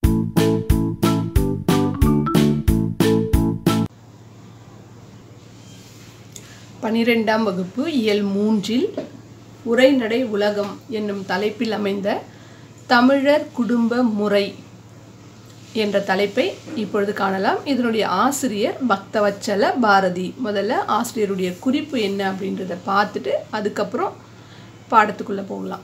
பனிரெண்டாம் வகுப்பு இயல் மூன்றில் உரைநடை உலகம் என்னும் தலைப்பில் அமைந்த தமிழர் குடும்ப முறை என்ற தலைப்பை இப்பொழுது காணலாம் இதனுடைய ஆசிரியர் பக்தவச்சல பாரதி முதல்ல ஆசிரியருடைய குறிப்பு என்ன அப்படின்றத பார்த்துட்டு அதுக்கப்புறம் பாடத்துக்குள்ளே போகலாம்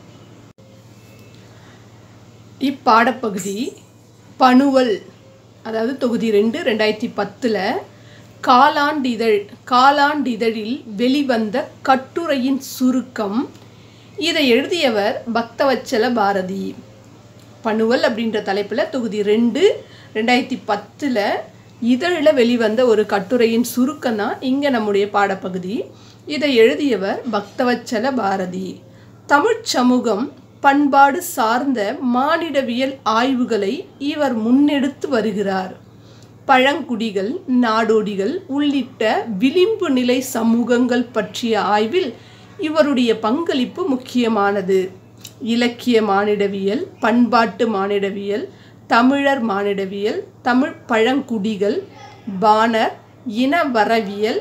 இப்பாடப்பகுதி பணுவல் அதாவது தொகுதி ரெண்டு ரெண்டாயிரத்தி பத்தில் காலாண்டிதழ் காலாண்டிதழில் வெளிவந்த கட்டுரையின் சுருக்கம் இதை எழுதியவர் பக்தவச்சல பாரதி பணுவல் அப்படின்ற தலைப்பில் தொகுதி ரெண்டு ரெண்டாயிரத்தி பத்தில் இதழில் வெளிவந்த ஒரு கட்டுரையின் சுருக்கம் தான் இங்கே நம்முடைய பாடப்பகுதி இதை எழுதியவர் பக்தவச்சல பாரதி தமிழ்ச் சமூகம் பண்பாடு சார்ந்த மானிடவியல் ஆய்வுகளை இவர் முன்னெடுத்து வருகிறார் பழங்குடிகள் நாடோடிகள் உள்ளிட்ட விளிம்பு நிலை சமூகங்கள் பற்றிய ஆய்வில் இவருடைய பங்களிப்பு முக்கியமானது இலக்கிய மானிடவியல் பண்பாட்டு மானிடவியல் தமிழர் மானிடவியல் தமிழ் பழங்குடிகள் பாணர் இனவரவியல்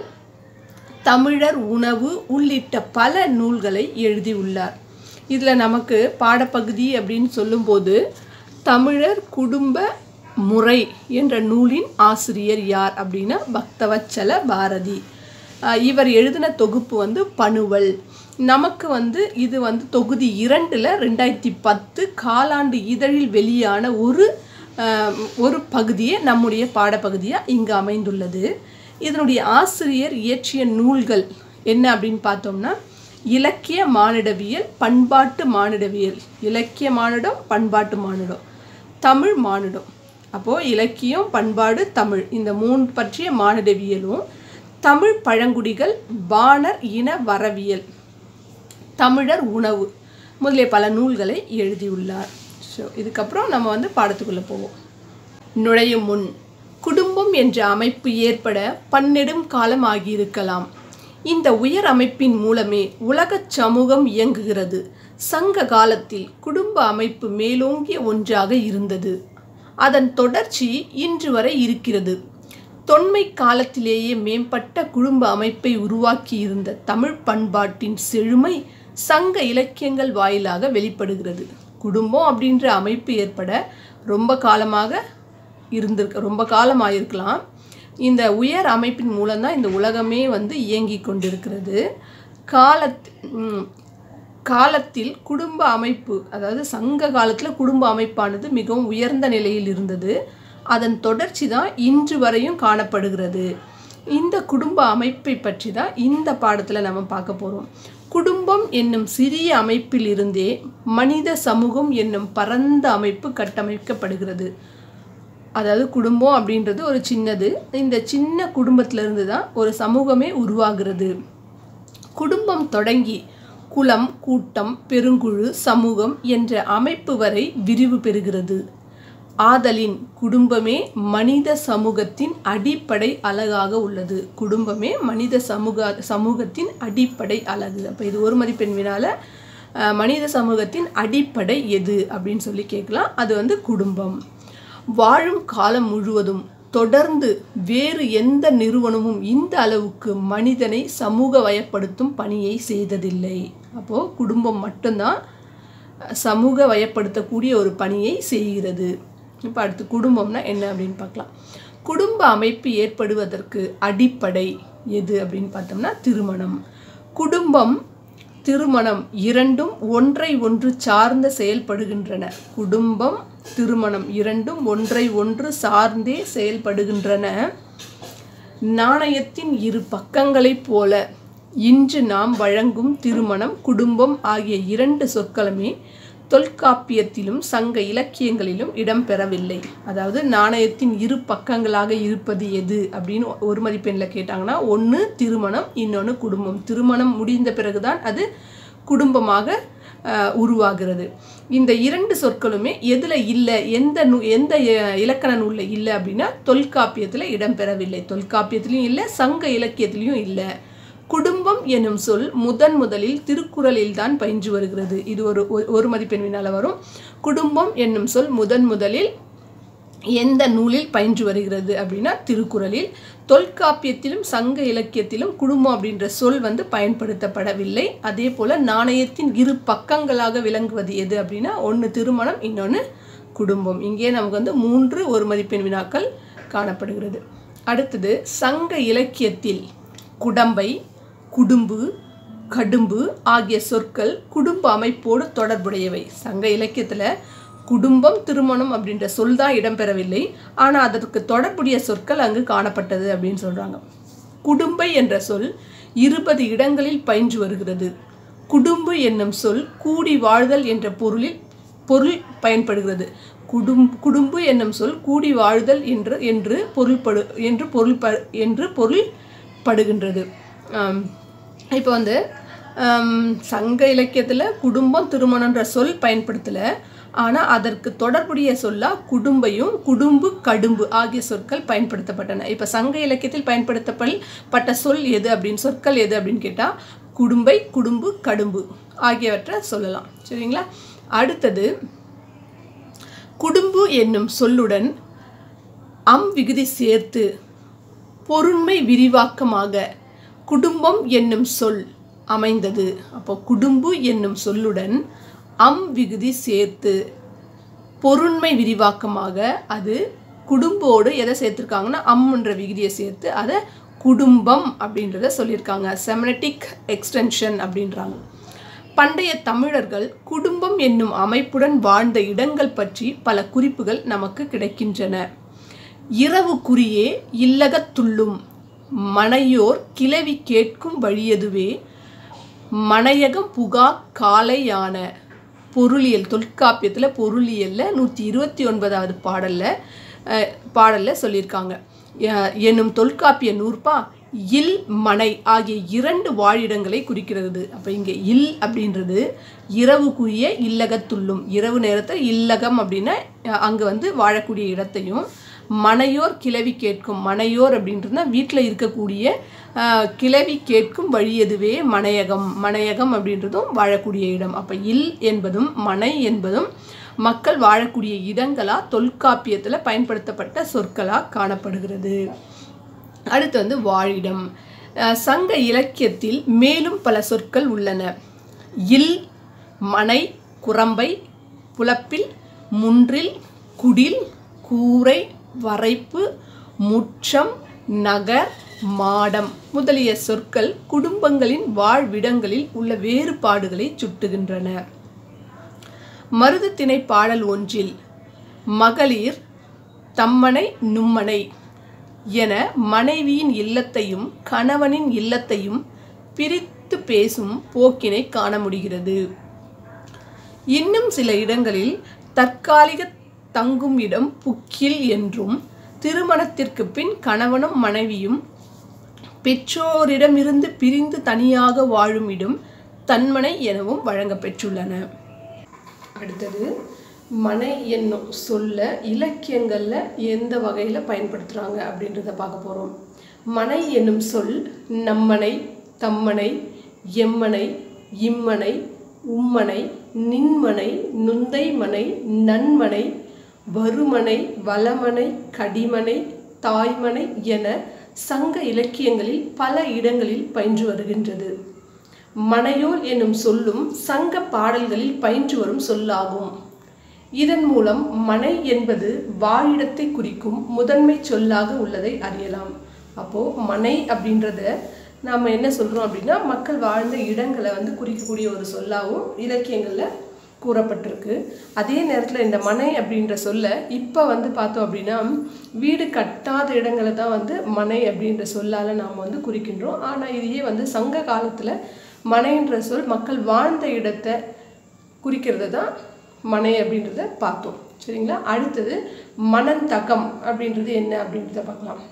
தமிழர் உணவு உள்ளிட்ட பல நூல்களை எழுதியுள்ளார் இதில் நமக்கு பாடப்பகுதி அப்படின்னு சொல்லும்போது தமிழர் குடும்ப முறை என்ற நூலின் ஆசிரியர் யார் அப்படின்னா பக்தவச்சல பாரதி இவர் எழுதின தொகுப்பு வந்து பணுவல் நமக்கு வந்து இது வந்து தொகுதி இரண்டில் ரெண்டாயிரத்தி பத்து காலாண்டு இதழில் வெளியான ஒரு ஒரு பகுதியே நம்முடைய பாடப்பகுதியாக இங்கு அமைந்துள்ளது இதனுடைய ஆசிரியர் இயற்றிய நூல்கள் என்ன அப்படின்னு பார்த்தோம்னா இலக்கிய மானிடவியல் பண்பாட்டு மானிடவியல் இலக்கிய மானிடம் பண்பாட்டு மானிடம் தமிழ் மானிடம் அப்போது இலக்கியம் பண்பாடு தமிழ் இந்த மூணு பற்றிய மானிடவியலும் தமிழ் பழங்குடிகள் பாணர் இன வரவியல் தமிழர் உணவு முதலிய பல நூல்களை எழுதியுள்ளார் ஸோ இதுக்கப்புறம் நம்ம வந்து பாடத்துக்குள்ளே போவோம் நுழையும் முன் குடும்பம் என்ற அமைப்பு ஏற்பட பன்னெடும் காலம் ஆகியிருக்கலாம் இந்த உயர் அமைப்பின் மூலமே உலகச் சமூகம் இயங்குகிறது சங்க காலத்தில் குடும்ப அமைப்பு மேலோங்கிய ஒன்றாக இருந்தது அதன் தொடர்ச்சி இன்று வரை இருக்கிறது தொன்மை காலத்திலேயே மேம்பட்ட குடும்ப அமைப்பை உருவாக்கி இருந்த தமிழ் பண்பாட்டின் செழுமை சங்க இலக்கியங்கள் வாயிலாக வெளிப்படுகிறது குடும்பம் அப்படின்ற அமைப்பு ஏற்பட ரொம்ப காலமாக இருந்திருக்க ரொம்ப காலமாக இருக்கலாம் இந்த உயர் அமைப்பின் மூலம்தான் இந்த உலகமே வந்து இயங்கி கொண்டிருக்கிறது காலத் காலத்தில் குடும்ப அமைப்பு அதாவது சங்க காலத்தில் குடும்ப அமைப்பானது மிகவும் உயர்ந்த நிலையில் இருந்தது அதன் தொடர்ச்சி தான் இன்று வரையும் காணப்படுகிறது இந்த குடும்ப அமைப்பை பற்றி தான் இந்த பாடத்தில் நம்ம பார்க்க போகிறோம் குடும்பம் என்னும் சிறிய அமைப்பில் இருந்தே மனித சமூகம் என்னும் பரந்த அமைப்பு கட்டமைக்கப்படுகிறது அதாவது குடும்பம் அப்படின்றது ஒரு சின்னது இந்த சின்ன குடும்பத்திலிருந்து தான் ஒரு சமூகமே உருவாகிறது குடும்பம் தொடங்கி குலம் கூட்டம் பெருங்குழு சமூகம் என்ற அமைப்பு வரை விரிவு பெறுகிறது ஆதலின் குடும்பமே மனித சமூகத்தின் அடிப்படை அழகாக உள்ளது குடும்பமே மனித சமூக சமூகத்தின் அடிப்படை அழகு அப்போ இது ஒரு மதிப்பெண் வினால மனித சமூகத்தின் அடிப்படை எது அப்படின்னு சொல்லி கேட்கலாம் அது வந்து குடும்பம் வாழும் காலம் முழுவதும் தொடர்ந்து வேறு எந்த நிறுவனமும் இந்த அளவுக்கு மனிதனை சமூக வயப்படுத்தும் பணியை செய்ததில்லை அப்போது குடும்பம் மட்டும்தான் சமூக வயப்படுத்தக்கூடிய ஒரு பணியை செய்கிறது இப்போ அடுத்து குடும்பம்னா என்ன அப்படின்னு பார்க்கலாம் குடும்ப அமைப்பு ஏற்படுவதற்கு அடிப்படை எது அப்படின்னு பார்த்தோம்னா திருமணம் குடும்பம் திருமணம் இரண்டும் ஒன்றை ஒன்று சார்ந்த செயல்படுகின்றன குடும்பம் திருமணம் இரண்டும் ஒன்றை ஒன்று சார்ந்தே செயல்படுகின்றன நாணயத்தின் இரு பக்கங்களைப் போல இன்று நாம் வழங்கும் திருமணம் குடும்பம் ஆகிய இரண்டு சொற்களுமே தொல்காப்பியத்திலும் சங்க இலக்கியங்களிலும் இடம்பெறவில்லை அதாவது நாணயத்தின் இரு பக்கங்களாக இருப்பது எது அப்படின்னு ஒரு மதிப்பெண்ணில் கேட்டாங்கன்னா ஒன்று திருமணம் இன்னொன்று குடும்பம் திருமணம் முடிந்த பிறகுதான் அது குடும்பமாக உருவாகிறது இந்த இரண்டு சொற்களுமே எதில் இல்லை எந்த நூ எந்த இலக்கண நூலில் இல்லை அப்படின்னா தொல்காப்பியத்தில் இடம்பெறவில்லை தொல்காப்பியத்திலையும் இல்லை சங்க இலக்கியத்திலையும் இல்லை குடும்பம் எனும் சொல் முதன் முதலில் திருக்குறளில் தான் பயின்று வருகிறது இது ஒரு ஒரு மதிப்பெண் வினால வரும் குடும்பம் என்னும் சொல் முதன் முதலில் எந்த நூலில் பயின்று வருகிறது அப்படின்னா திருக்குறளில் தொல்காப்பியத்திலும் சங்க இலக்கியத்திலும் குடும்பம் அப்படின்ற சொல் வந்து பயன்படுத்தப்படவில்லை அதே போல் நாணயத்தின் இரு பக்கங்களாக விளங்குவது எது அப்படின்னா ஒன்று திருமணம் இன்னொன்று குடும்பம் இங்கே நமக்கு வந்து மூன்று ஒரு மதிப்பெண் வினாக்கள் காணப்படுகிறது அடுத்தது சங்க இலக்கியத்தில் குடம்பை குடும்பு கடும்பு ஆகிய சொற்கள் குடும்ப அமைப்போடு தொடர்புடையவை சங்க இலக்கியத்தில் குடும்பம் திருமணம் அப்படின்ற சொல் தான் இடம்பெறவில்லை ஆனால் அதற்கு தொடர்புடைய சொற்கள் அங்கு காணப்பட்டது அப்படின்னு சொல்கிறாங்க குடும்பை என்ற சொல் இருபது இடங்களில் பயின்று வருகிறது குடும்பு என்னும் சொல் கூடி வாழ்தல் என்ற பொருளில் பொருள் பயன்படுகிறது குடும் குடும்பு என்னும் சொல் கூடி வாழ்தல் என்று என்று பொருள்படு என்று பொருள் ப என்று பொருள் படுகின்றது இப்போ வந்து ஆம், சங்க இலக்கியத்தில் குடும்பம் திருமணன்ற சொல் பயன்படுத்தலை ஆனால் அதற்கு தொடர்புடைய சொல்லா குடும்பையும் குடும்பு கடும்பு ஆகிய சொற்கள் பயன்படுத்தப்பட்டன இப்போ சங்க இலக்கியத்தில் பயன்படுத்தப்பட்ட சொல் எது அப்படின்னு சொற்கள் எது அப்படின்னு கேட்டால் குடும்பை குடும்பு கடும்பு ஆகியவற்றை சொல்லலாம் சரிங்களா அடுத்தது குடும்பு என்னும் சொல்லுடன் அம் விகுதி சேர்த்து பொருண்மை விரிவாக்கமாக குடும்பம் என்னும் சொல் அமைந்தது அப்போ குடும்பு என்னும் சொல்லுடன் அம் விகுதி சேர்த்து பொருண்மை விரிவாக்கமாக அது குடும்போடு எதை சேர்த்துருக்காங்கன்னா அம்ன்ற விகுதியை சேர்த்து அதை குடும்பம் அப்படின்றத சொல்லியிருக்காங்க செமனட்டிக் எக்ஸ்டென்ஷன் அப்படின்றாங்க பண்டைய தமிழர்கள் குடும்பம் என்னும் அமைப்புடன் வாழ்ந்த இடங்கள் பற்றி பல குறிப்புகள் நமக்கு கிடைக்கின்றன இரவு குறியே இல்லகத்துள்ளும் மனையோர் கிளவி கேட்கும் வழியதுவே மனையகம் புகா காலையான பொருளியல் தொல்காப்பியத்தில் பொருளியலில் நூற்றி இருபத்தி ஒன்பதாவது பாடலில் பாடலில் சொல்லியிருக்காங்க அஹ், என்னும் தொல்காப்பிய நூற்பா இல் மனை ஆகிய இரண்டு வாழிடங்களை குறிக்கிறது அப்போ இங்கே இல் அப்படின்றது இரவுக்குரிய இல்லகத்துள்ளும் இரவு நேரத்தில் இல்லகம் அப்படின்னா அங்கே வந்து வாழக்கூடிய இடத்தையும் மனையோர் கிளவி கேட்கும் மனையோர் அப்படின்றதுனா வீட்டில் இருக்கக்கூடிய ஆஹ், கிளவி கேட்கும் வழி எதுவே மனையகம் மனையகம் அப்படின்றதும் வாழக்கூடிய இடம் அப்போ இல் என்பதும் மனை என்பதும் மக்கள் வாழக்கூடிய இடங்களா தொல்காப்பியத்தில் பயன்படுத்தப்பட்ட சொற்களாக காணப்படுகிறது அடுத்து வந்து வாழிடம் அஹ், சங்க இலக்கியத்தில் மேலும் பல சொற்கள் உள்ளன இல் மனை குரம்பை புலப்பில் முன்றில் குடில் கூரை வரைப்பு முற்றம் நகர் மாடம் முதலிய சொற்கள் குடும்பங்களின் வாழ்விடங்களில் உள்ள வேறுபாடுகளை சுட்டுகின்றன மருது திணை பாடல் ஒன்றில் மகளிர் தம்மனை நும்மனை என மனைவியின் இல்லத்தையும் கணவனின் இல்லத்தையும் பிரித்து பேசும் போக்கினை காண முடிகிறது இன்னும் சில இடங்களில் தற்காலிக தங்கும் இடம் புக்கில் என்றும் திருமணத்திற்கு பின் கணவனும் மனைவியும் பெற்றோரிடமிருந்து பிரிந்து தனியாக வாழும் இடம் தன்மனை எனவும் வழங்கப்பெற்றுள்ளன அடுத்தது மனை என்னும் சொல்ல இலக்கியங்களில் எந்த வகையில் பயன்படுத்துகிறாங்க அப்படின்றத பார்க்க போகிறோம் மனை என்னும் சொல் நம்மனை தம்மனை எம்மனை இம்மனை உம்மனை நின்மனை நுந்தைமனை நன்மனை வருமனை வளமனை கடிமனை தாய்மனை என சங்க இலக்கியங்களில் பல இடங்களில் பயின்று வருகின்றது மனையோர் என்னும் சொல்லும் சங்க பாடல்களில் பயின்று வரும் சொல்லாகும் இதன் மூலம் மனை என்பது வாழிடத்தை குறிக்கும் முதன்மை சொல்லாக உள்ளதை அறியலாம் அப்போ மனை அப்படின்றத நாம் என்ன சொல்றோம் அப்படின்னா மக்கள் வாழ்ந்த இடங்களை வந்து குறிக்கக்கூடிய ஒரு சொல்லாகவும் இலக்கியங்களில் கூறப்பட்டிருக்கு அதே நேரத்தில் இந்த மனை அப்படின்ற சொல்ல இப்போ வந்து பார்த்தோம் அப்படின்னா வீடு கட்டாத இடங்களை தான் வந்து மனை அப்படின்ற சொல்லால் நாம் வந்து குறிக்கின்றோம் ஆனால் இதையே வந்து சங்க காலத்தில் மனைன்ற சொல் மக்கள் வாழ்ந்த இடத்தை குறிக்கிறது தான் மனை அப்படின்றத பார்த்தோம் சரிங்களா அடுத்தது மனந்தகம் அப்படின்றது என்ன அப்படின்றத பார்க்கலாம்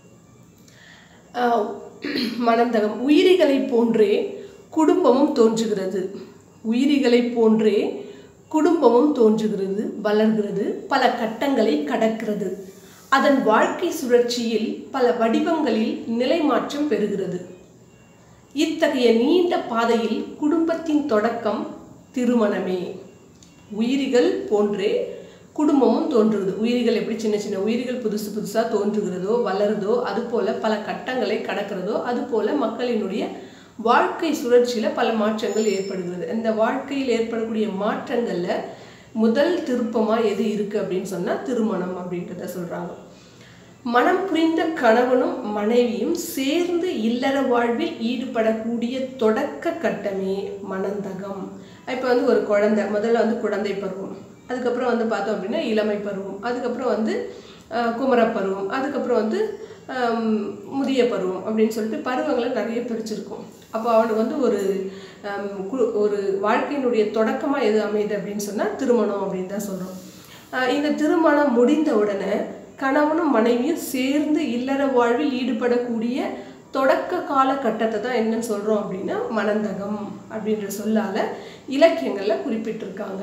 ஆஹ் மனந்தகம் உயிரிகளைப் போன்றே குடும்பமும் தோன்றுகிறது உயிரிகளைப் போன்றே குடும்பமும் தோன்றுகிறது வளர்கிறது பல கட்டங்களை கடக்கிறது அதன் வாழ்க்கை சுழற்சியில் பல வடிவங்களில் நிலைமாற்றம் பெறுகிறது இத்தகைய நீண்ட பாதையில் குடும்பத்தின் தொடக்கம் திருமணமே உயிரிகள் போன்றே குடும்பமும் தோன்றுகிறது உயிரிகள் எப்படி சின்ன சின்ன உயிரிகள் புதுசு புதுசாக தோன்றுகிறதோ வளருதோ அதுபோல பல கட்டங்களை கடக்கிறதோ அதுபோல மக்களினுடைய வாழ்க்கை சுழற்சியில் பல மாற்றங்கள் ஏற்படுகிறது இந்த வாழ்க்கையில் ஏற்படக்கூடிய மாற்றங்களில் முதல் திருப்பமாக எது இருக்குது அப்படின்னு சொன்னால் திருமணம் அப்படின்றத சொல்கிறாங்க மனம் புரிந்த கணவனும் மனைவியும் சேர்ந்து இல்லற வாழ்வில் ஈடுபடக்கூடிய தொடக்க கட்டமே மனந்தகம் இப்போ வந்து ஒரு குழந்தை முதல்ல வந்து குழந்தை பருவம் அதுக்கப்புறம் வந்து பார்த்தோம் அப்படின்னா இளமை பருவம் அதுக்கப்புறம் வந்து ஆஹ், குமரப் பருவம் அதுக்கப்புறம் வந்து ஆம், முதிய பருவம் அப்படின்னு சொல்லிட்டு பருவங்களை நிறைய பிரிச்சிருக்கும் அப்போ அவனுக்கு வந்து ஒரு ஆம், கு- ஒரு வாழ்க்கையினுடைய தொடக்கமாக எது அமையுது அப்படின்னு சொன்னால் திருமணம் அப்படின்னு தான் சொல்கிறோம் ஆஹ் இந்த திருமணம் முடிந்த உடனே கணவனும் மனைவியும் சேர்ந்து இல்லற வாழ்வில் ஈடுபடக்கூடிய தொடக்க காலகட்டத்தை தான் என்னன்னு சொல்கிறோம் அப்படின்னா மனந்தகம் அப்படின்ற சொல்லால இலக்கியங்களில் குறிப்பிட்டிருக்காங்க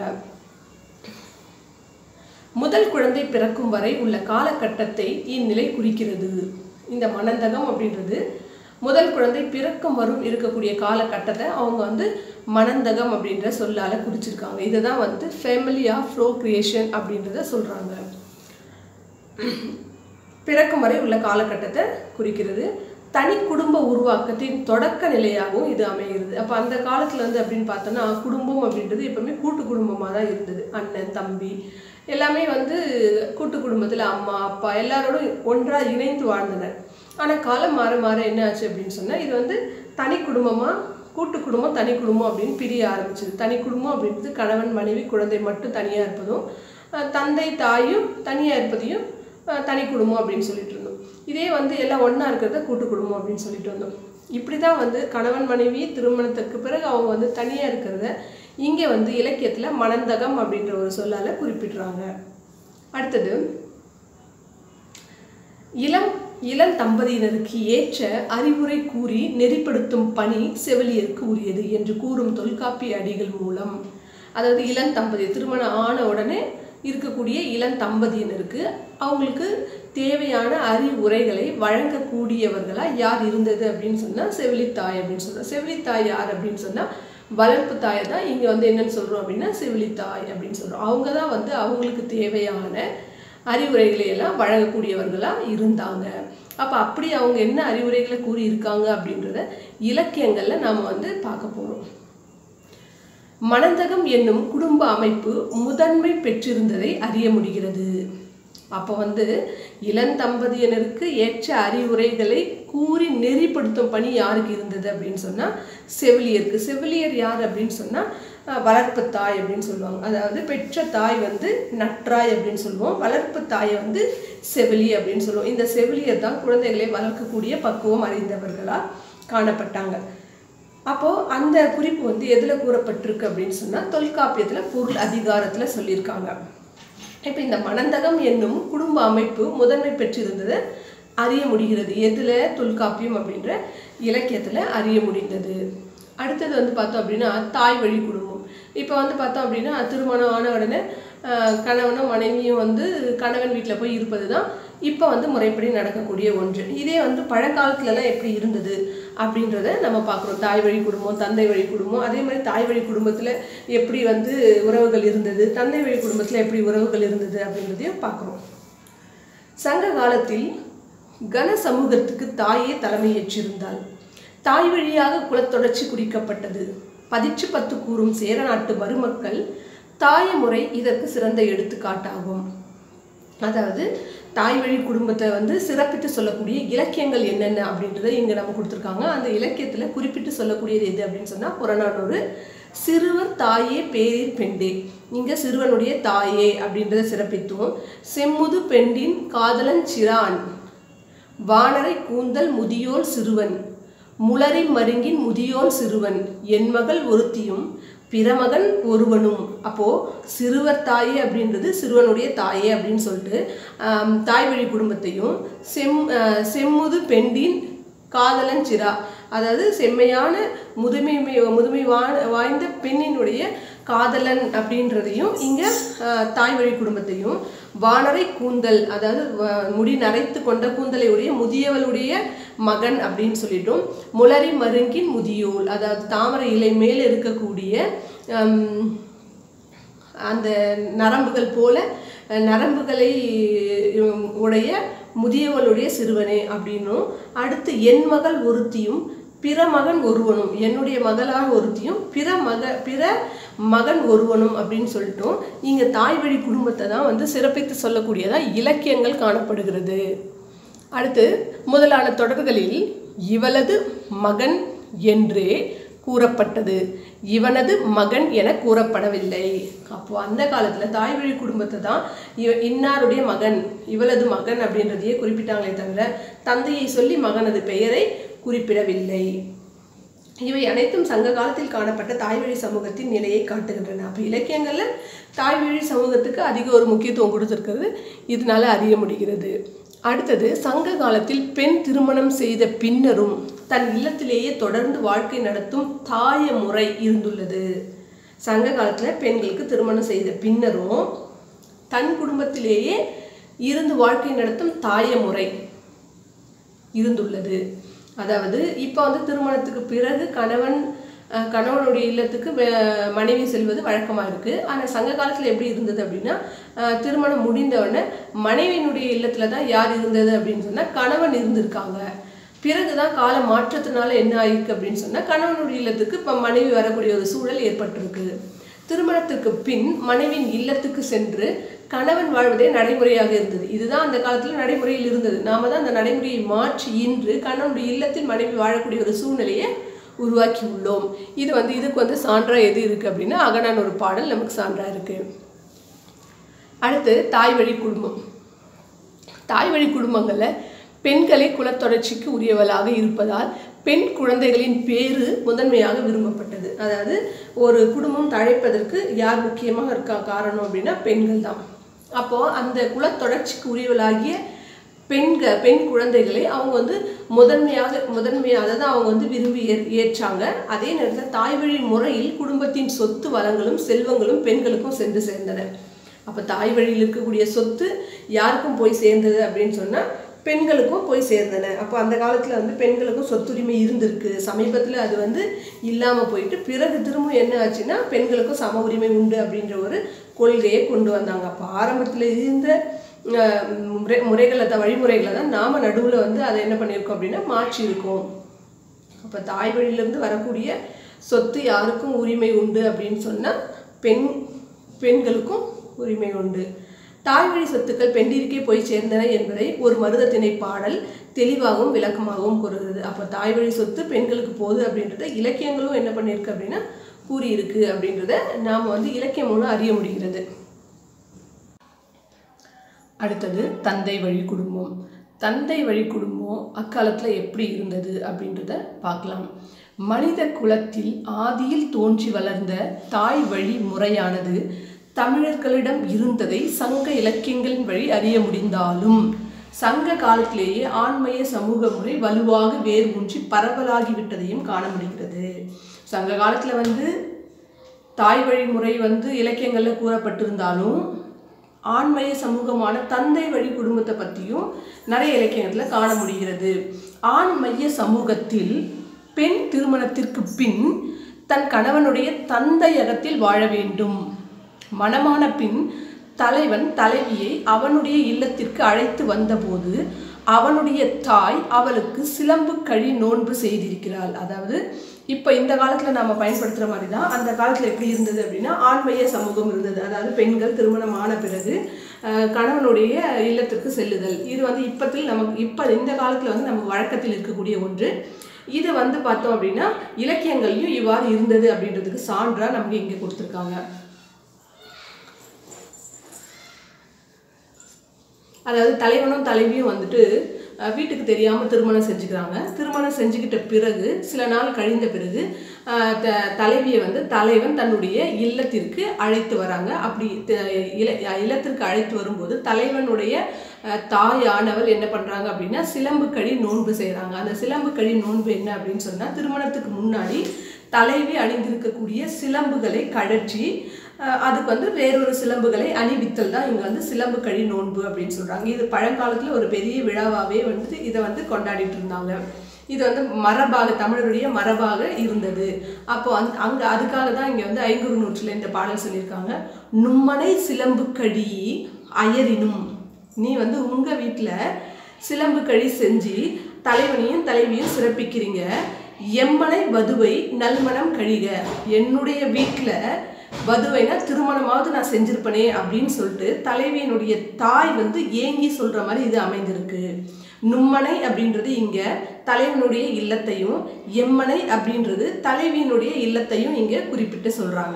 முதல் குழந்தை பிறக்கும் வரை உள்ள காலகட்டத்தை இந்நிலை குறிக்கிறது இந்த மனந்தகம் அப்படின்றது முதல் குழந்தை பிறக்கும் வரும் இருக்கக்கூடிய காலகட்டத்தை அவங்க வந்து மனந்தகம் அப்படின்ற சொல்லால குறிச்சிருக்காங்க இதுதான் வந்து ஃபேமிலி ஆஃப் ஃப்ளோ கிரியேஷன் அப்படின்றத சொல்றாங்க பிறக்கும் வரை உள்ள காலகட்டத்தை குறிக்கிறது தனி குடும்ப உருவாக்கத்தின் தொடக்க நிலையாகவும் இது அமைகிறது அப்போ அந்த காலத்தில் வந்து அப்படின்னு பார்த்தோன்னா குடும்பம் அப்படின்றது எப்பவுமே கூட்டு குடும்பமாக தான் இருந்தது அண்ணன் தம்பி எல்லாமே வந்து கூட்டு குடும்பத்தில் அம்மா அப்பா எல்லாரோடும் ஒன்றாக இணைந்து வாழ்ந்தனர் ஆனால் காலம் மாற மாற என்ன ஆச்சு அப்படின்னு சொன்னால் இது வந்து தனி குடும்பமாக கூட்டு குடும்பம் தனி குடும்பம் அப்படின்னு பிரிய ஆரம்பிச்சது தனி குடும்பம் அப்படின்றது கணவன் மனைவி குழந்தை மட்டும் தனியாக இருப்பதும் அஹ் தந்தை தாயும் தனியாக இருப்பதையும் அஹ் தனி குடும்பம் அப்படின்னு சொல்லிட்டு இருந்தோம் இதே வந்து எல்லாம் ஒன்றா இருக்கிறத கூட்டு குடும்பம் அப்படின்னு சொல்லிட்டு வந்தோம் இப்படி தான் வந்து கணவன் மனைவி திருமணத்துக்கு பிறகு அவங்க வந்து தனியாக இருக்கிறத இங்கே வந்து இலக்கியத்தில் மணந்தகம் அப்படின்ற ஒரு சொல்லால் குறிப்பிடுறாங்க அடுத்தது இளம் இளம் தம்பதியினருக்கு ஏற்ற அறிவுரை கூறி நெறிப்படுத்தும் பணி செவிலியருக்கு உரியது என்று கூறும் தொல்காப்பிய அடிகள் மூலம் அதாவது இளம் தம்பதி திருமணம் ஆன உடனே இருக்கக்கூடிய இளம் தம்பதியினருக்கு அவங்களுக்கு தேவையான அறிவுரைகளை வழங்கக்கூடியவர்களா யார் இருந்தது அப்படின்னு சொன்னா செவிலித்தாய் அப்படின்னு சொல்றோம் செவிலித்தாய் யார் அப்படின்னு சொன்னா வளர்ப்பு தாயை தான் இங்க வந்து என்னன்னு சொல்றோம் அப்படின்னா செவிலித்தாய் அப்படின்னு சொல்றோம் அவங்க தான் வந்து அவங்களுக்கு தேவையான அறிவுரைகளை எல்லாம் வழங்கக்கூடியவர்களா இருந்தாங்க அப்ப அப்படி அவங்க என்ன அறிவுரைகளை கூறியிருக்காங்க அப்படின்றத இலக்கியங்கள்ல நாம வந்து பார்க்க போறோம் மணந்தகம் என்னும் குடும்ப அமைப்பு முதன்மை பெற்றிருந்ததை அறிய முடிகிறது அப்போ வந்து இளந்தம்பதியினருக்கு ஏற்ற அறிவுரைகளை கூறி நெறிப்படுத்தும் பணி யாருக்கு இருந்தது அப்படின்னு சொன்னால் செவிலியருக்கு செவிலியர் யார் அப்படின்னு சொன்னால் வளர்ப்பு தாய் அப்படின்னு சொல்லுவாங்க அதாவது பெற்ற தாய் வந்து நற்றாய் அப்படின்னு சொல்லுவோம் வளர்ப்பு தாயை வந்து செவிலி அப்படின்னு சொல்லுவோம் இந்த செவிலியர் தான் குழந்தைகளை வளர்க்கக்கூடிய பக்குவம் அறிந்தவர்களாக காணப்பட்டாங்க அப்போ அந்த குறிப்பு வந்து எதுல கூறப்பட்டிருக்கு அப்படின்னு சொன்னா தொல்காப்பியத்துல பொருள் அதிகாரத்துல சொல்லியிருக்காங்க இப்போ இந்த மணந்தகம் என்னும் குடும்ப அமைப்பு முதன்மை பெற்றிருந்தது அறிய முடிகிறது எதுல தொல்காப்பியம் அப்படின்ற இலக்கியத்துல அறிய முடிந்தது அடுத்தது வந்து பார்த்தோம் அப்படின்னா தாய் வழி குடும்பம் இப்போ வந்து பார்த்தோம் அப்படின்னா திருமணம் ஆன உடனே ஆஹ், கணவனும் மனைவியும் வந்து கணவன் வீட்டில் போய் இருப்பது தான் இப்போ வந்து முறைப்படி நடக்கக்கூடிய ஒன்று இதே வந்து பழங்காலத்துலலாம் எப்படி இருந்தது அப்படின்றத நம்ம பார்க்குறோம் தாய் வழி குடும்பம் தந்தை வழி குடும்பம் அதே மாதிரி தாய் வழி குடும்பத்தில் எப்படி வந்து உறவுகள் இருந்தது தந்தை வழி குடும்பத்தில் எப்படி உறவுகள் இருந்தது அப்படின்றதையும் பார்க்குறோம் சங்க காலத்தில் கன சமூகத்துக்கு தாயே தலைமையேற்றிருந்தாள் தாய் வழியாக குலத்தொடர்ச்சி குறிக்கப்பட்டது பதிற்று பத்து கூறும் சேர நாட்டு மருமக்கள் தாய முறை இதற்கு சிறந்த எடுத்துக்காட்டாகும் அதாவது தாய் வழி குடும்பத்தை வந்து சிறப்பித்து சொல்லக்கூடிய இலக்கியங்கள் என்னென்ன அப்படின்றத இங்கே நம்ம கொடுத்துருக்காங்க அந்த இலக்கியத்தில் குறிப்பிட்டு சொல்லக்கூடியது எது அப்படின்னு சொன்னால் புறநானூறு சிறுவர் தாயே பேரிற் பெண்டே இங்கே சிறுவனுடைய தாயே அப்படின்றத சிறப்பித்தும் செம்முது பெண்டின் காதலன் சிறான் வானரை கூந்தல் முதியோள் சிறுவன் முளரி மருங்கின் முதியோள் சிறுவன் என் மகள் ஒருத்தியும் பிறமகன் ஒருவனும் அப்போ சிறுவர் தாயே அப்படின்றது சிறுவனுடைய தாயே அப்படின்னு சொல்லிட்டு ஆம், தாய் வழி குடும்பத்தையும் செம் ஆஹ், செம்முது பெண்டின் காதலன் சிரா அதாவது செம்மையான முதுமை முதுமை வா- வாய்ந்த பெண்ணினுடைய காதலன் அப்படின்றதையும் இங்கே தாய் வழி குடும்பத்தையும் வானரை கூந்தல் அதாவது வ- முடி நரைத்து கொண்ட கூந்தலை உடைய முதியவளுடைய மகன் அப்படின்னு சொல்லிட்டும் முளரி மருங்கின் முதியோள் அதாவது தாமரை இலை மேலே இருக்கக்கூடிய ஹம், அந்த நரம்புகள் போல அஹ், நரம்புகளை உம், உடைய முதியவளுடைய சிறுவனே அப்படின்னும் அடுத்து என் மகள் ஒருத்தியும் பிற மகன் ஒருவனும் என்னுடைய மகளாக ஒருத்தியும் பிற மக பிற மகன் ஒருவனும் அப்படின்னு சொல்லிட்டோம் இங்கே தாய் வழி குடும்பத்தை தான் வந்து சிறப்பித்து சொல்லக்கூடியதா இலக்கியங்கள் காணப்படுகிறது அடுத்து முதலான தொடர்களில் இவளது மகன் என்றே கூறப்பட்டது இவனது மகன் என கூறப்படவில்லை அப்போ அந்த காலத்தில் தாய் வழி குடும்பத்தை தான் இவ இன்னாருடைய மகன் இவளது மகன் அப்படின்றதையே குறிப்பிட்டாங்களே தவிர தந்தையை சொல்லி மகனது பெயரை குறிப்பிடவில்லை இவை அனைத்தும் சங்க காலத்தில் காணப்பட்ட தாய்வழி சமூகத்தின் நிலையை காட்டுகின்றன அப்போ இலக்கியங்களில் தாய்வழி சமூகத்துக்கு அதிக ஒரு முக்கியத்துவம் கொடுத்துருக்கிறது இதனால அறிய முடிகிறது அடுத்தது சங்க காலத்தில் பெண் திருமணம் செய்த பின்னரும் தன் இல்லத்திலேயே தொடர்ந்து வாழ்க்கை நடத்தும் தாய முறை இருந்துள்ளது சங்க காலத்தில் பெண்களுக்கு திருமணம் செய்த பின்னரும் தன் குடும்பத்திலேயே இருந்து வாழ்க்கை நடத்தும் தாய முறை இருந்துள்ளது அதாவது இப்போ வந்து திருமணத்துக்கு பிறகு கணவன் அஹ், கணவனுடைய இல்லத்துக்கு வே- மனைவி செல்வது வழக்கமாக இருக்குது ஆனால் சங்க காலத்தில் எப்படி இருந்தது அப்படின்னா அஹ், திருமணம் முடிந்தவுடனே மனைவியினுடைய இல்லத்தில் தான் யார் இருந்தது அப்படின்னு சொன்னால் கணவன் இருந்திருக்காங்க பிறகு தான் கால மாற்றத்தினால என்ன ஆயிருக்கு அப்படின்னு சொன்னால் கணவனுடைய இல்லத்துக்கு இப்போ மனைவி வரக்கூடிய ஒரு சூழல் ஏற்பட்டிருக்கு திருமணத்துக்கு பின் மனைவியின் இல்லத்துக்கு சென்று கணவன் வாழ்வதே நடைமுறையாக இருந்தது இதுதான் அந்த காலத்தில் நடைமுறையில் இருந்தது நாம தான் அந்த நடைமுறையை மாற்றி இன்று கணவனுடைய இல்லத்தில் மனைவி வாழக்கூடிய ஒரு சூழ்நிலையை உருவாக்கி உள்ளோம் இது வந்து இதுக்கு வந்து சான்றா எது இருக்கு அப்படின்னா அகனான் ஒரு பாடல் நமக்கு சான்றா இருக்கு அடுத்து தாய் வழி குடும்பம் தாய் வழி குடும்பங்களில் பெண்களே குலத்தொடர்ச்சிக்கு உரியவளாக இருப்பதால் பெண் குழந்தைகளின் பேரு முதன்மையாக விரும்பப்பட்டது அதாவது ஒரு குடும்பம் தழைப்பதற்கு யார் முக்கியமாக இருக்கா காரணம் அப்படின்னா பெண்கள் தான் அப்போது அந்த குலத்தொடர்ச்சிக்கு உரியவளாகிய பெண்க பெண் குழந்தைகளை அவங்க வந்து முதன்மையாக முதன்மையாக அதாவது அவங்க வந்து விரும்பி ஏற் ஏற்றாங்க அதே நேரத்தில் தாய் வழி முறையில் குடும்பத்தின் சொத்து வளங்களும் செல்வங்களும் பெண்களுக்கும் சென்று சேர்ந்தன அப்போ தாய் வழியில் இருக்கக்கூடிய சொத்து யாருக்கும் போய் சேர்ந்தது அப்படின்னு சொன்னால் பெண்களுக்கும் போய் சேர்ந்தன அப்போ அந்த காலத்தில் வந்து பெண்களுக்கும் சொத்துரிமை இருந்திருக்கு சமீபத்தில் அது வந்து இல்லாமல் போயிட்டு பிறகு திரும்ப என்ன ஆச்சுன்னா பெண்களுக்கும் சம உரிமை உண்டு அப்படின்ற ஒரு கொள்கையை கொண்டு வந்தாங்க அப்போ ஆரம்பத்தில் இருந்த அஹ், முறை முறைகளை தான் வழிமுறைகளை தான் நாம் நடுவில் வந்து அதை என்ன பண்ணியிருக்கோம் அப்படின்னா மாற்றியிருக்கோம் அப்போ தாய் வழியிலேருந்து வரக்கூடிய சொத்து யாருக்கும் உரிமை உண்டு அப்படின்னு சொன்னால் பெண் பெண்களுக்கும் உரிமை உண்டு தாய் வழி சொத்துக்கள் பெண்டிற்கே போய் சேர்ந்தன என்பதை ஒரு மருதத்திணை பாடல் தெளிவாகவும் விளக்கமாகவும் கூறுகிறது அப்போ தாய் வழி சொத்து பெண்களுக்கு போகுது அப்படின்றத இலக்கியங்களும் என்ன பண்ணியிருக்கு அப்படின்னா கூறியிருக்கு அப்படின்றத நாம் வந்து இலக்கியம் மூலம் அறிய முடிகிறது அடுத்தது தந்தை வழி குடும்பம் தந்தை வழி குடும்பம் அக்காலத்தில் எப்படி இருந்தது அப்படின்றத பார்க்கலாம் மனித குலத்தில் ஆதியில் தோன்றி வளர்ந்த தாய் வழி முறையானது தமிழர்களிடம் இருந்ததை சங்க இலக்கியங்களின் வழி அறிய முடிந்தாலும் சங்க காலத்திலேயே ஆண்மைய சமூக முறை வலுவாக வேர் ஊன்றி பரவலாகிவிட்டதையும் காண முடிகிறது சங்க காலத்தில் வந்து தாய் வழி முறை வந்து இலக்கியங்களில் கூறப்பட்டிருந்தாலும் ஆண்மைய சமூகமான தந்தை வழி குடும்பத்தை பற்றியும் நிறைய இலக்கியங்களில் காண முடிகிறது ஆண் மைய சமூகத்தில் பெண் திருமணத்திற்கு பின் தன் கணவனுடைய தந்தையகத்தில் வாழ வேண்டும் மணமான பின் தலைவன் தலைவியை அவனுடைய இல்லத்திற்கு அழைத்து வந்தபோது அவனுடைய தாய் அவளுக்கு சிலம்பு கழி நோன்பு செய்திருக்கிறாள் அதாவது இப்போ இந்த காலத்தில் நாம் பயன்படுத்துகிற மாதிரி தான் அந்த காலத்தில் எப்படி இருந்தது அப்படின்னா ஆண்மைய சமூகம் இருந்தது அதாவது பெண்கள் திருமணம் ஆன பிறகு அஹ், கணவனுடைய இல்லத்திற்கு செல்லுதல் இது வந்து இப்பத்தில் நமக்கு இப்போ இந்த காலத்தில் வந்து நமக்கு வழக்கத்தில் இருக்கக்கூடிய ஒன்று இது வந்து பார்த்தோம் அப்படின்னா இலக்கியங்கள்லையும் இவ்வாறு இருந்தது அப்படின்றதுக்கு சான்றா நமக்கு இங்கே கொடுத்துருக்காங்க அதாவது தலைவனும் தலைவியும் வந்துட்டு அஹ், வீட்டுக்கு தெரியாமல் திருமணம் செஞ்சுக்கிறாங்க திருமணம் செஞ்சுக்கிட்ட பிறகு சில நாள் கழிந்த பிறகு அஹ், த- தலைவியை வந்து தலைவன் தன்னுடைய இல்லத்திற்கு அழைத்து வராங்க அப்படி த- இல இல்லத்திற்கு அழைத்து வரும்போது தலைவனுடைய அஹ், தாயானவள் என்ன பண்ணுறாங்க அப்படின்னா சிலம்பு கழி நோன்பு செய்கிறாங்க அந்த சிலம்பு கழி நோன்பு என்ன அப்படின்னு சொன்னால் திருமணத்துக்கு முன்னாடி தலைவி அணிந்திருக்கக்கூடிய சிலம்புகளை கழற்றி அஹ், அதுக்கு வந்து வேறொரு சிலம்புகளை அணிவித்தல் தான் இங்கே வந்து சிலம்பு கழி நோன்பு அப்படின்னு சொல்கிறாங்க இது பழங்காலத்தில் ஒரு பெரிய விழாவாகவே வந்து இதை வந்து கொண்டாடிட்டு இருந்தாங்க இது வந்து மரபாக தமிழருடைய மரபாக இருந்தது அப்போ அந் அங்கே அதுக்காக தான் இங்கே வந்து ஐங்குறு நூற்றில் இந்த பாடல் சொல்லியிருக்காங்க நும்மனை சிலம்பு கழி அயரினும் நீ வந்து உங்கள் வீட்டில் சிலம்பு கழி செஞ்சு தலைவனையும் தலைவியும் சிறப்பிக்கிறீங்க எம்மனை வதுவை நல்மணம் கழிக என்னுடைய வீட்டில் வதுவைனா திருமணமாவது நான் செஞ்சிருப்பனே அப்படின்னு சொல்லிட்டு தலைவியினுடைய தாய் வந்து ஏங்கி சொல்ற மாதிரி இது அமைந்திருக்கு நும்மனை அப்படின்றது இங்க தலைவனுடைய இல்லத்தையும் எம்மனை அப்படின்றது தலைவியினுடைய இல்லத்தையும் இங்க குறிப்பிட்டு சொல்றாங்க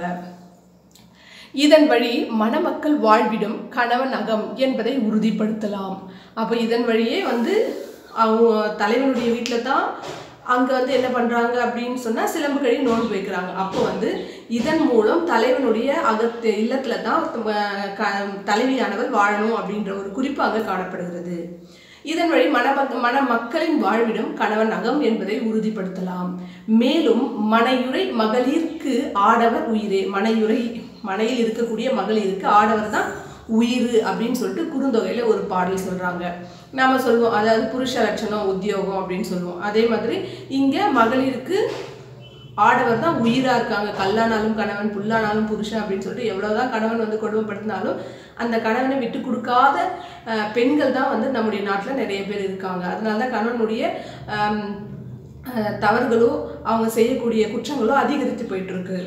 இதன் வழி மணமக்கள் வாழ்விடம் கணவன் அகம் என்பதை உறுதிப்படுத்தலாம் அப்போ இதன் வழியே வந்து அவங்க தலைவனுடைய வீட்டில் தான் அங்கே வந்து என்ன பண்ணுறாங்க அப்படின்னு சொன்னால் சிலம்பு கழி நோன்பு வைக்கிறாங்க அப்போ வந்து இதன் மூலம் தலைவனுடைய அகத்து இல்லத்தில் தான் அஹ், க தலைவியானவர் வாழணும் அப்படின்ற ஒரு குறிப்பு அங்கே காணப்படுகிறது இதன் வழி மணமக் மண மக்களின் வாழ்விடம் கணவன் அகம் என்பதை உறுதிப்படுத்தலாம் மேலும் மனையுறை மகளிர்க்கு ஆடவர் உயிரே மனையுறை மனையில் இருக்கக்கூடிய மகளிருக்கு ஆடவர் தான் உயிர் அப்படின்னு சொல்லிட்டு குறுந்தொகையில் ஒரு பாடல் சொல்கிறாங்க நாம சொல்லுவோம் அதாவது புருஷ லட்சணம் உத்தியோகம் அப்படின்னு சொல்லுவோம் அதே மாதிரி இங்கே மகளிருக்கு ஆடவர் தான் உயிராக இருக்காங்க கல்லானாலும் கணவன் புல்லானாலும் புருஷன் அப்படின்னு சொல்லிட்டு எவ்வளோதான் கணவன் வந்து கொடுமைப்படுத்தினாலும் அந்த கணவனை விட்டு கொடுக்காத அஹ், பெண்கள் தான் வந்து நம்முடைய நாட்டில் நிறைய பேர் இருக்காங்க அதனால தான் கணவனுடைய ஆம், அஹ், தவறுகளோ அவங்க செய்யக்கூடிய குற்றங்களோ அதிகரித்து போயிட்டு இருக்கு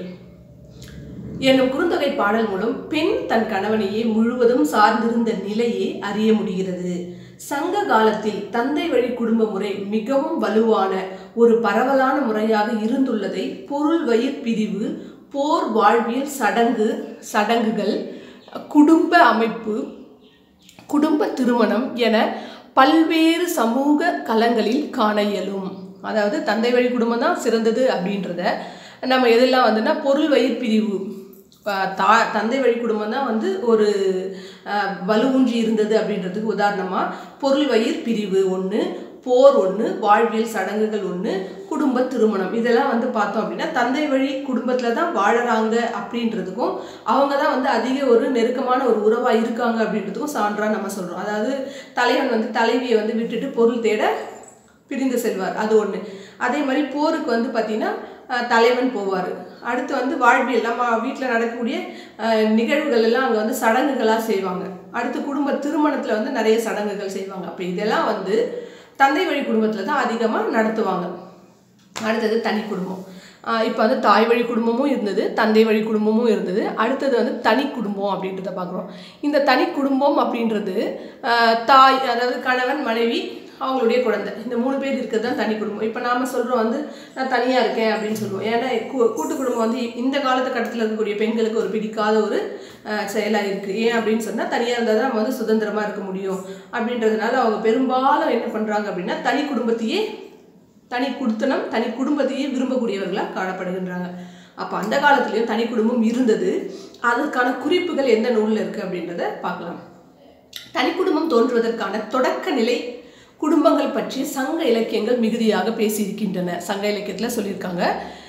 என்னும் குறுந்தொகை பாடல் மூலம் பெண் தன் கணவனையே முழுவதும் சார்ந்திருந்த நிலையை அறிய முடிகிறது சங்க காலத்தில் தந்தை வழி குடும்ப முறை மிகவும் வலுவான ஒரு பரவலான முறையாக இருந்துள்ளதை பொருள் வயிற் பிரிவு போர் வாழ்வியல் சடங்கு சடங்குகள் குடும்ப அமைப்பு குடும்ப திருமணம் என பல்வேறு சமூக களங்களில் காண இயலும் அதாவது தந்தை வழி குடும்பம் தான் சிறந்தது அப்படின்றத நம்ம எதெல்லாம் வந்துன்னா பொருள் வயிற் பிரிவு அஹ் தா தந்தை வழி குடும்பம் தான் வந்து ஒரு அஹ், வலுவூன்றி இருந்தது அப்படின்றதுக்கு உதாரணமாக பொருள் வயிற் பிரிவு ஒன்று போர் ஒன்று வாழ்வியல் சடங்குகள் ஒன்று குடும்ப திருமணம் இதெல்லாம் வந்து பார்த்தோம் அப்படின்னா தந்தை வழி குடும்பத்தில் தான் வாழறாங்க அப்படின்றதுக்கும் அவங்க தான் வந்து அதிக ஒரு நெருக்கமான ஒரு உறவாக இருக்காங்க அப்படின்றதுக்கும் சான்றாக நம்ம சொல்கிறோம் அதாவது தலைவன் வந்து தலைவியை வந்து விட்டுட்டு பொருள் தேட பிரிந்து செல்வார் அது ஒன்று அதே மாதிரி போருக்கு வந்து பார்த்திங்கன்னா அஹ், தலைவன் போவார் அடுத்து வந்து வாழ்வியல் நம்ம வீட்டில் நடக்கக்கூடிய அஹ், நிகழ்வுகள் எல்லாம் அங்கே வந்து சடங்குகளாக செய்வாங்க அடுத்து குடும்ப திருமணத்தில் வந்து நிறைய சடங்குகள் செய்வாங்க அப்போ இதெல்லாம் வந்து தந்தை வழி குடும்பத்தில் தான் அதிகமாக நடத்துவாங்க அடுத்தது தனி குடும்பம் இப்போ வந்து தாய் வழி குடும்பமும் இருந்தது தந்தை வழி குடும்பமும் இருந்தது அடுத்தது வந்து தனி குடும்பம் அப்படின்றத பார்க்குறோம் இந்த தனி குடும்பம் அப்படின்றது ஆஹ் தாய் அதாவது கணவன் மனைவி அவங்களுடைய குழந்தை இந்த மூணு பேர் இருக்கிறது தான் தனி குடும்பம் இப்போ நாம் சொல்கிறோம் வந்து நான் தனியாக இருக்கேன் அப்படின்னு சொல்லுவோம் ஏன்னா கூ- கூட்டு குடும்பம் வந்து இந்த காலத்துக்கட்டத்தில் இருக்கக்கூடிய பெண்களுக்கு ஒரு பிடிக்காத ஒரு செயலாக இருக்குது ஏன் அப்படின்னு சொன்னால் தனியாக இருந்தால் தான் நம்ம வந்து சுதந்திரமாக இருக்க முடியும் அப்படின்றதுனால அவங்க பெரும்பாலும் என்ன பண்ணுறாங்க அப்படின்னா தனி குடும்பத்தையே தனி குடுத்தனம் தனி குடும்பத்தையே விரும்பக்கூடியவர்களாக காணப்படுகின்றாங்க அப்போ அந்த காலத்துலேயும் தனி குடும்பம் இருந்தது அதற்கான குறிப்புகள் எந்த நூலில் இருக்குது அப்படின்றத பார்க்கலாம் தனி குடும்பம் தோன்றுவதற்கான தொடக்க நிலை குடும்பங்கள் பற்றி சங்க இலக்கியங்கள் மிகுதியாக பேசியிருக்கின்றன சங்க இலக்கியத்தில் சொல்லியிருக்காங்க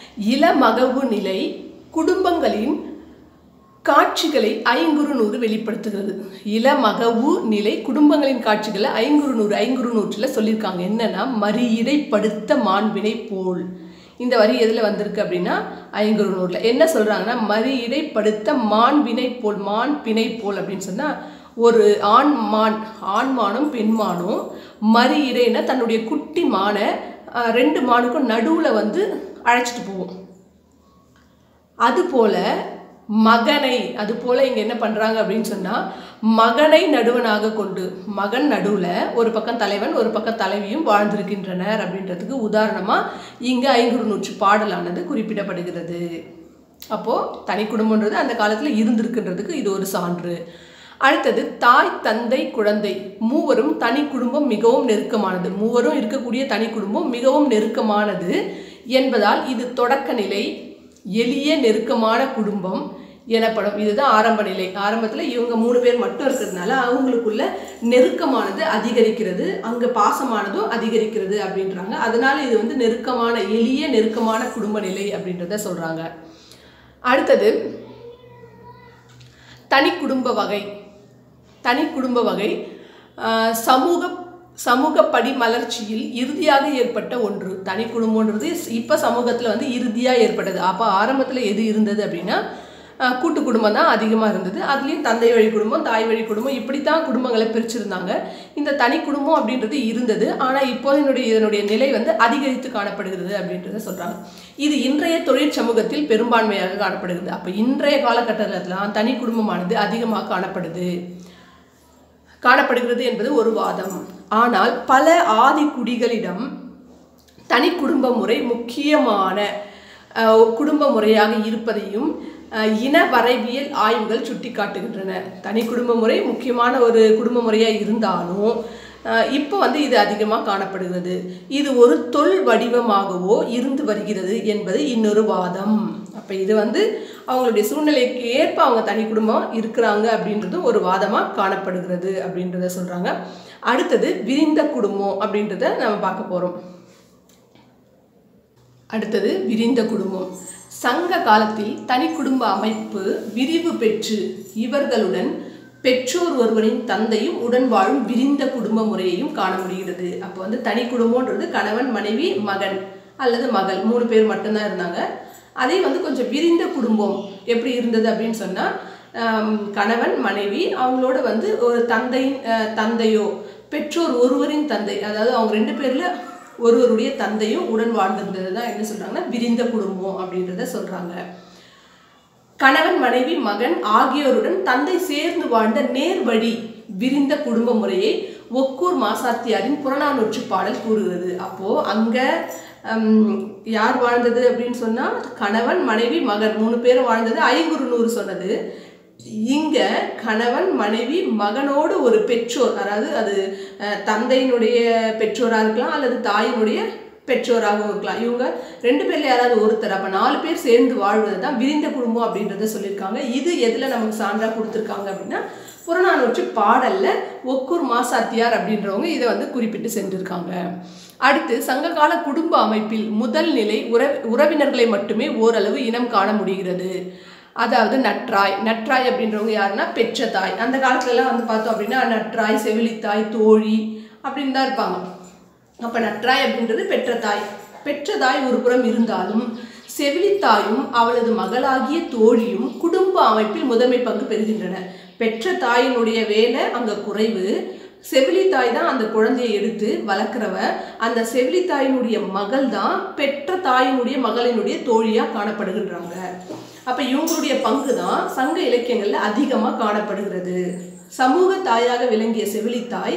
இளமகவு நிலை குடும்பங்களின் காட்சிகளை ஐங்குறு நூறு வெளிப்படுத்துகிறது இளமகவு நிலை குடும்பங்களின் காட்சிகளை ஐங்குறு நூறு ஐங்குறு நூற்றில் சொல்லியிருக்காங்க என்னன்னா மறியிடைப்படுத்த மாண்பினை போல் இந்த வரி எதில் வந்திருக்கு அப்படின்னா ஐங்குறு நூறில் என்ன சொல்கிறாங்கன்னா மறியிடைப்படுத்த மாண்பினை போல் மான் பிணை போல் அப்படின்னு சொன்னால் ஒரு ஆண் மான் ஆண் மானும் பெண் மானும் மறியிடைன்னா தன்னுடைய குட்டி மானை அஹ், ரெண்டு மானுக்கும் நடுவில் வந்து அழைச்சிட்டு போகும் அதுபோல மகனை அதுபோல இங்க என்ன பண்றாங்க அப்படின்னு சொன்னா மகனை நடுவனாக கொண்டு மகன் நடுவுல ஒரு பக்கம் தலைவன் ஒரு பக்கம் தலைவியும் வாழ்ந்திருக்கின்றனர் அப்படின்றதுக்கு உதாரணமா இங்க ஐங்குறு நூற்று பாடலானது குறிப்பிடப்படுகிறது அப்போ தனி குடும்பம்ன்றது அந்த காலத்துல இருந்திருக்குன்றதுக்கு இது ஒரு சான்று அடுத்தது தாய் தந்தை குழந்தை மூவரும் தனி குடும்பம் மிகவும் நெருக்கமானது மூவரும் இருக்கக்கூடிய தனி குடும்பம் மிகவும் நெருக்கமானது என்பதால் இது தொடக்க நிலை எளிய நெருக்கமான குடும்பம் எனப்படும் இதுதான் ஆரம்ப நிலை ஆரம்பத்தில் இவங்க மூணு பேர் மட்டும் இருக்கிறதுனால அவங்களுக்குள்ள நெருக்கமானது அதிகரிக்கிறது அங்கே பாசமானதும் அதிகரிக்கிறது அப்படின்றாங்க அதனால இது வந்து நெருக்கமான எளிய நெருக்கமான குடும்ப நிலை அப்படின்றத சொல்கிறாங்க அடுத்தது தனி குடும்ப வகை தனி குடும்ப வகை ஆஹ், சமூக சமூக படி மலர்ச்சியில் இறுதியாக ஏற்பட்ட ஒன்று தனி குடும்பம்ன்றது இப்போ சமூகத்தில் வந்து இறுதியாக ஏற்பட்டது அப்போ ஆரம்பத்தில் எது இருந்தது அப்படின்னா அஹ், கூட்டு குடும்பம் தான் அதிகமாக இருந்தது அதுலேயும் தந்தை வழி குடும்பம் தாய் வழி குடும்பம் இப்படி தான் குடும்பங்களை பிரிச்சிருந்தாங்க இந்த தனி குடும்பம் அப்படின்றது இருந்தது ஆனால் இப்போதையினுடைய இதனுடைய நிலை வந்து அதிகரித்து காணப்படுகிறது அப்படின்றத சொல்கிறாங்க இது இன்றைய தொழிற் சமூகத்தில் பெரும்பான்மையாக காணப்படுகிறது அப்போ இன்றைய காலகட்டத்தில் தனி குடும்பமானது அதிகமாக காணப்படுது காணப்படுகிறது என்பது ஒரு வாதம் ஆனால் பல ஆதி குடிகளிடம் தனி குடும்ப முறை முக்கியமான அஹ், குடும்ப முறையாக இருப்பதையும் அஹ், இன வரைவியல் ஆய்வுகள் சுட்டிக்காட்டுகின்றன தனி குடும்ப முறை முக்கியமான ஒரு குடும்ப முறையாக இருந்தாலும் அஹ், இப்போ வந்து இது அதிகமாக காணப்படுகிறது இது ஒரு தொல் வடிவமாகவோ இருந்து வருகிறது என்பது இன்னொரு வாதம் அப்போ இது வந்து அவங்களுடைய சூழ்நிலைக்கு ஏற்ப அவங்க தனி குடும்பம் இருக்கிறாங்க அப்படின்றது ஒரு வாதமாக காணப்படுகிறது அப்படின்றத சொல்கிறாங்க அடுத்தது விரிந்த குடும்பம் அப்படின்றத நம்ம பார்க்க போகிறோம் அடுத்தது விரிந்த குடும்பம் சங்க காலத்தில் தனி குடும்ப அமைப்பு விரிவு பெற்று இவர்களுடன் பெற்றோர் ஒருவரின் தந்தையும் உடன் வாழும் விரிந்த குடும்ப முறையையும் காண முடிகிறது அப்போ வந்து தனி குடும்பம்ன்றது கணவன் மனைவி மகன் அல்லது மகள் மூணு பேர் மட்டும்தான் இருந்தாங்க அதே வந்து கொஞ்சம் விரிந்த குடும்பம் எப்படி இருந்தது அப்படின்னு சொன்னால் கணவன் மனைவி அவங்களோட வந்து ஒரு தந்தையின் அஹ், தந்தையோ பெற்றோர் ஒருவரின் தந்தை அதாவது அவங்க ரெண்டு பேரில் ஒருவருடைய தந்தையும் உடன் வாழ்ந்திருந்தது தான் என்ன சொல்கிறாங்கன்னா விரிந்த குடும்பம் அப்படின்றத சொல்கிறாங்க கணவன் மனைவி மகன் ஆகியோருடன் தந்தை சேர்ந்து வாழ்ந்த நேர்வழி விரிந்த குடும்ப முறையை ஒக்கூர் மாசாத்தியாரின் புறநானூற்று பாடல் கூறுகிறது அப்போ அங்க ஹம், யார் வாழ்ந்தது அப்படின்னு சொன்னா கணவன் மனைவி மகன் மூணு பேரும் வாழ்ந்தது ஐங்குறுநூறு சொன்னது இங்க கணவன் மனைவி மகனோடு ஒரு பெற்றோர் அதாவது அது அஹ், தந்தையினுடைய பெற்றோராக இருக்கலாம் அல்லது தாயினுடைய பெற்றோராகவும் இருக்கலாம் இவங்க ரெண்டு பேர்ல யாராவது ஒருத்தர் அப்ப நாலு பேர் சேர்ந்து வாழ்வது தான் விரிந்த குடும்பம் அப்படின்றத சொல்லியிருக்காங்க இது எதுல நமக்கு சான்றா கொடுத்துருக்காங்க அப்படின்னா புறநானூற்று பாடல்ல ஒக்கூர் மாசாத்தியார் அப்படின்றவங்க இதை வந்து குறிப்பிட்டு சென்றிருக்காங்க அடுத்து சங்ககால குடும்ப அமைப்பில் முதல் நிலை உற உறவினர்களை மட்டுமே ஓரளவு இனம் காண முடிகிறது அதாவது நற்றாய் நற்றாய் அப்படின்றவங்க யாருன்னா பெற்ற தாய் அந்த காலத்துலலாம் வந்து பார்த்தோம் அப்படின்னா நற்றாய் செவிலித்தாய் தோழி அப்படின்னு தான் இருப்பாங்க அப்போ நற்றாய் அப்படின்றது பெற்ற தாய் பெற்ற தாய் ஒரு புறம் இருந்தாலும் செவிலித்தாயும் அவளது மகளாகிய தோழியும் குடும்ப அமைப்பில் முதன்மை பங்கு பெறுகின்றன பெற்ற தாயினுடைய வேலை அங்கே குறைவு செவிலித்தாய் தான் அந்த குழந்தையை எடுத்து வளர்க்குறவ அந்த செவிலித்தாயினுடைய மகள் தான் பெற்ற தாயினுடைய மகளினுடைய தோழியாக காணப்படுகின்றாங்க அப்போ இவங்களுடைய பங்கு தான் சங்க இலக்கியங்களில் அதிகமாக காணப்படுகிறது சமூக தாயாக விளங்கிய செவிலித்தாய்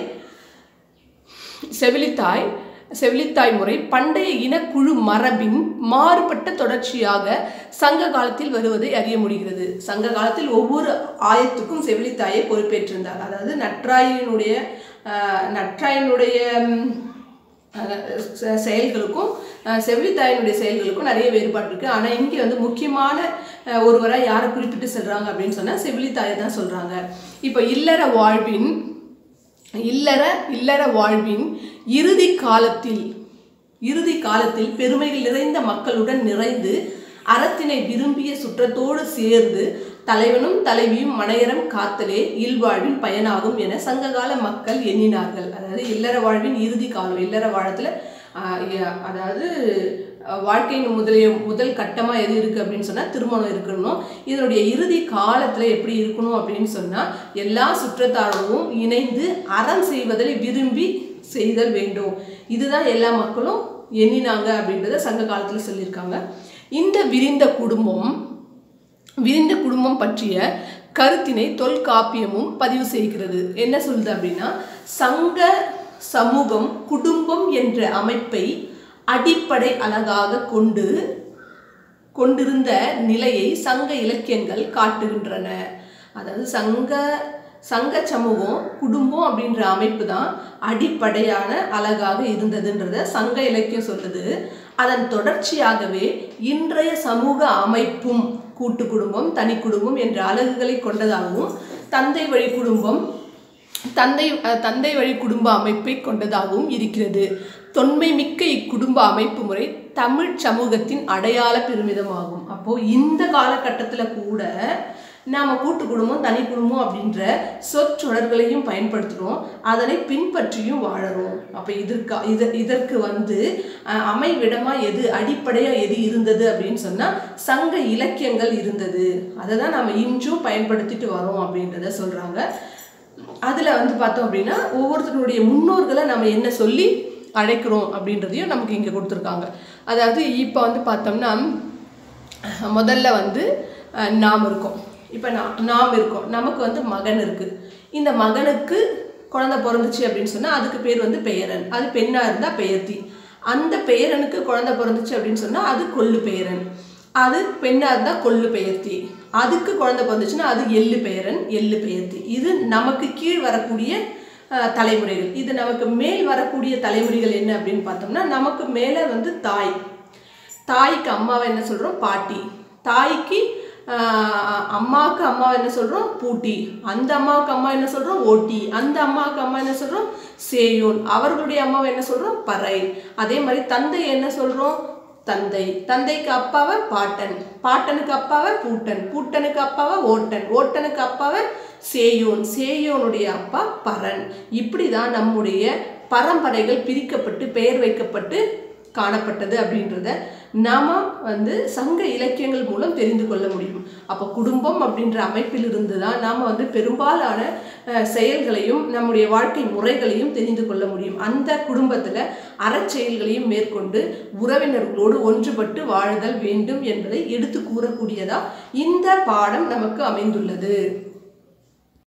செவிலித்தாய் செவிலித்தாய் முறை பண்டைய இனக்குழு மரபின் மாறுபட்ட தொடர்ச்சியாக சங்க காலத்தில் வருவதை அறிய முடிகிறது சங்க காலத்தில் ஒவ்வொரு ஆயத்துக்கும் செவிலித்தாயை பொறுப்பேற்றிருந்தார் அதாவது நற்றாயினுடைய ஆஹ், நற்றாயினுடைய ம், அஹ், செ- செயல்களுக்கும் அஹ், செவிலித்தாயினுடைய செயல்களுக்கும் நிறைய வேறுபாடு இருக்குது ஆனால் இங்கே வந்து முக்கியமான அஹ், ஒருவராக யாரை குறிப்பிட்டு சொல்கிறாங்க அப்படின்னு சொன்னால் செவிலித்தாயை தான் சொல்கிறாங்க இப்போ இல்லற வாழ்வின் இல்லற இல்லற வாழ்வின் இறுதி காலத்தில் இறுதி காலத்தில் பெருமைகள் நிறைந்த மக்களுடன் நிறைந்து அறத்தினை விரும்பிய சுற்றத்தோடு சேர்ந்து தலைவனும் தலைவியும் மனையரம் காத்தலே இல்வாழ்வின் பயனாகும் என சங்ககால மக்கள் எண்ணினார்கள் அதாவது இல்லற வாழ்வின் இறுதி காலம் இல்லற வாழத்தில் அதாவது அஹ், வாழ்க்கையின் முதலிய முதல் கட்டமாக எது இருக்குது அப்படின்னு சொன்னால் திருமணம் இருக்கணும் இதனுடைய இறுதி காலத்தில் எப்படி இருக்கணும் அப்படின்னு சொன்னால் எல்லா சுற்றத்தாரோடும் இணைந்து அறம் செய்வதில் விரும்பி செய்தல் வேண்டும் இதுதான் எல்லா மக்களும் எண்ணினாங்க அப்படின்றத சங்க காலத்தில் சொல்லியிருக்காங்க இந்த விரிந்த குடும்பம் விரிந்த குடும்பம் பற்றிய கருத்தினை தொல்காப்பியமும் பதிவு செய்கிறது என்ன சொல்லுது அப்படின்னா சங்க சமூகம் குடும்பம் என்ற அமைப்பை அடிப்படை அழகாக கொண்டு கொண்டிருந்த நிலையை சங்க இலக்கியங்கள் காட்டுகின்றன அதாவது சங்க சங்க சமூகம் குடும்பம் அப்படின்ற அமைப்பு தான் அடிப்படையான அழகாக இருந்ததுன்றத சங்க இலக்கியம் சொல்லுது அதன் தொடர்ச்சியாகவே இன்றைய சமூக அமைப்பும் கூட்டு குடும்பம் தனி குடும்பம் என்ற அலகுகளை கொண்டதாகவும் தந்தை வழி குடும்பம் தந்தை அஹ், தந்தை வழி குடும்ப அமைப்பை கொண்டதாகவும் இருக்கிறது தொன்மை மிக்க இக்குடும்ப அமைப்பு முறை தமிழ் சமூகத்தின் அடையாள பெருமிதமாகும் அப்போ இந்த காலகட்டத்தில் கூட நாம கூட்டு குடும்பம் தனி குடும்பம் அப்படின்ற சொற்றொடர்களையும் பயன்படுத்துகிறோம் அதனை பின்பற்றியும் வாழறோம் அப்போ இதற்கு இது இதற்கு வந்து அஹ், அமைவிடமா எது அடிப்படையா எது இருந்தது அப்படின்னு சொன்னா சங்க இலக்கியங்கள் இருந்தது அதை தான் நம்ம இன்றும் பயன்படுத்திட்டு வரோம் அப்படின்றத சொல்றாங்க அதுல வந்து பார்த்தோம் அப்படின்னா ஒவ்வொருத்தருடைய முன்னோர்களை நம்ம என்ன சொல்லி அழைக்கிறோம் அப்படின்றதையும் நமக்கு இங்க கொடுத்துருக்காங்க அதாவது இப்போ வந்து பார்த்தோம்னா முதல்ல வந்து அஹ், நாம் இருக்கோம் இப்போ நான் நாம் இருக்கோம் நமக்கு வந்து மகன் இருக்குது இந்த மகனுக்கு குழந்தை பிறந்துச்சு அப்படின்னு சொன்னால் அதுக்கு பேர் வந்து பெயரன் அது பெண்ணாக இருந்தால் பெயர்த்தி அந்த பெயரனுக்கு குழந்தை பிறந்துச்சு அப்படின்னு சொன்னால் அது கொள்ளு பெயரன் அது பெண்ணாக இருந்தால் கொள்ளு பெயர்த்தி அதுக்கு குழந்தை பிறந்துச்சுன்னா அது எள்ளு பெயரன் எள்ளு பெயர்த்தி இது நமக்கு கீழ் வரக்கூடிய அஹ், தலைமுறைகள் இது நமக்கு மேல் வரக்கூடிய தலைமுறைகள் என்ன அப்படின்னு பார்த்தோம்னா நமக்கு மேலே வந்து தாய் தாய்க்கு அம்மாவை என்ன சொல்கிறோம் பாட்டி தாய்க்கு ஆஹ், அம்மாவுக்கு அம்மாவை என்ன சொல்கிறோம் பூட்டி அந்த அம்மாவுக்கு அம்மா என்ன சொல்கிறோம் ஓட்டி அந்த அம்மாவுக்கு அம்மா என்ன சொல்கிறோம் சேயோன் அவர்களுடைய அம்மாவை என்ன சொல்கிறோம் பறை அதே மாதிரி தந்தை என்ன சொல்கிறோம் தந்தை தந்தைக்கு அப்பாவை பாட்டன் பாட்டனுக்கு அப்பாவை பூட்டன் பூட்டனுக்கு அப்பாவை ஓட்டன் ஓட்டனுக்கு அப்பாவை சேயோன் சேயோனுடைய அப்பா பரன் இப்படி தான் நம்முடைய பரம்பரைகள் பிரிக்கப்பட்டு பெயர் வைக்கப்பட்டு காணப்பட்டது அப்படின்றத நாம வந்து சங்க இலக்கியங்கள் மூலம் தெரிந்து கொள்ள முடியும் அப்போ குடும்பம் அப்படின்ற அமைப்பில் இருந்து தான் நாம் வந்து பெரும்பாலான அஹ், செயல்களையும் நம்முடைய வாழ்க்கை முறைகளையும் தெரிந்து கொள்ள முடியும் அந்த குடும்பத்தில் அறச்செயல்களையும் மேற்கொண்டு உறவினர்களோடு ஒன்றுபட்டு வாழுதல் வேண்டும் என்பதை எடுத்து கூறக்கூடியதா இந்த பாடம் நமக்கு அமைந்துள்ளது